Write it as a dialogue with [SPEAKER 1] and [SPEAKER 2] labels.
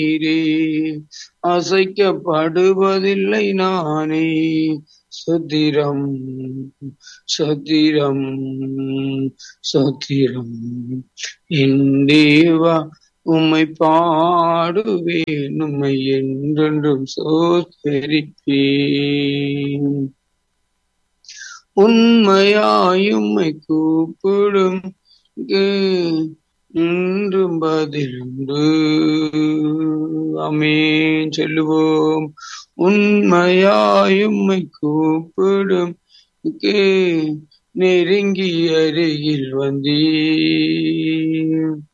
[SPEAKER 1] நீரே அசைக்கப்படுவதில்லை நானே சுத்திரம் சுத்திரம் சுத்திரம் என் தேவா உம்மை பாடுவேன் உம்மை என்றென்றும் சோத்தரிப்பேன் உண்மையாயும்மை கூப்பிடும் இன்றும் பதிலுண்டு அமேன் சொல்லுவோம் உண்மையாயும்மை கூப்பிடும் நெருங்கி அருகில் வந்தீ